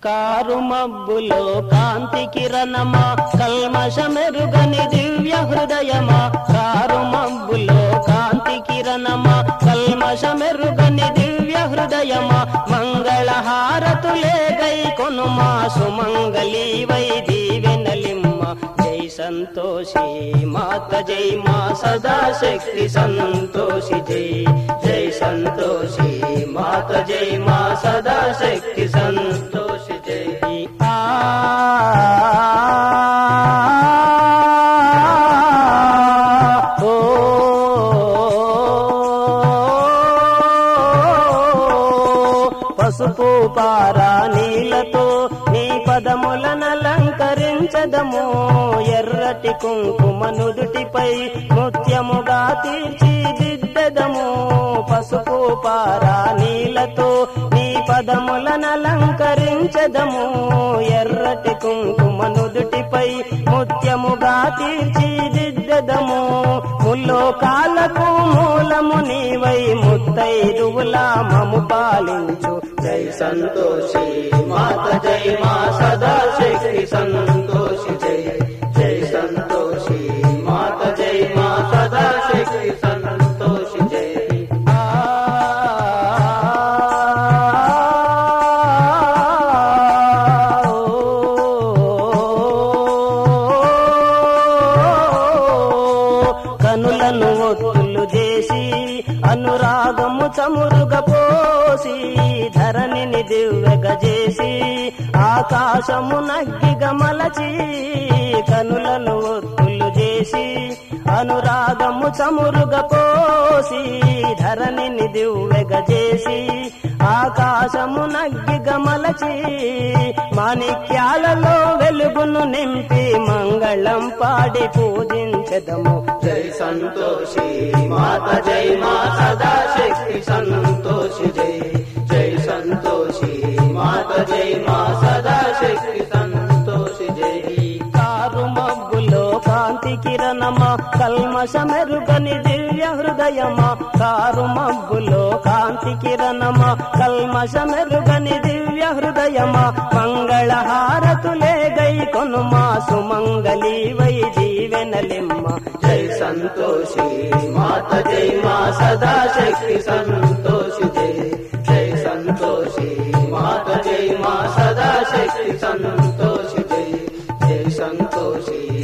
car మబ్బులో కాంతి కిరణమా కల్మషమెరుగని దివ్య హృదయమా car మబ్బులో కాంతి కిరణమా కల్మషమెరుగని దివ్య హృదయమా మంగళ హారతులే గై కొనుమా సుమంగళి వై దీవెనలిమ్మ జై సంతోషి మాత జై మా సదా శక్తి సంతోషి జై జై సంతోషి మాత జై మా సదా శక్తి సంతోషి జై ఆ ఓ పసుపు పారా నీలతో నీ పదములనలంకరించదము ఎర్రటి కుంకుమ నుదుటిపై ముత్యముగా తీర్చిదిద్దదము పసుపు పారా నీలతో నీ పదములనలంకరించదము ఎర్రటి కుంకుమ నుదుటిపై ముత్యముగా తీర్చిదిద్దదము ముల్లోకాలకు మూలము నీవై ముత్తైదువులా మము పాలించు జై సంతోషి మాత జై మా సదా శక్తి సంతోషి జై జై సంతోషి మాత జై మా సదా శక్తి సంతోషి జై ఆ కనులను ఒత్తులు చేసి అనురాగము చమురుగ పోసి ధరణిని దివ్వెగ చేసి ఆకాశము నగ్గిగ మలచి కనులను ఒత్తులు చేసి అనురాగము చమురుగ పోసి ధరణిని దివ్వెగ చేసి ఆకాశము నగ్గిగ మలచి మాణిక్యాలలో వెలుగును నింపి మంగళం పాడి పూజించదము జై సంతోషి మాత జై మా సదా శక్తి సంతోషి జై జై సంతోషి మాత జై మా సదా శక్తి సంతోషి జై కారు మబ్బులో కాంతి కిరణమా కల్మషమెరుగని దివ్య హృదయమా కారు మబ్బులో కాంతి కిరణమా కల్మషమెరుగని దివ్య హృదయమా మంగళ హారతులే గై కొనుమా సుమంగళి వై జీవెనలిమ్మ జై సంతోషి మాత జై మా సదా శక్తి సంతోషి జై జై సంతోషి మాత జై మా సదా శక్తి సంతోషి జై జై సంతోషి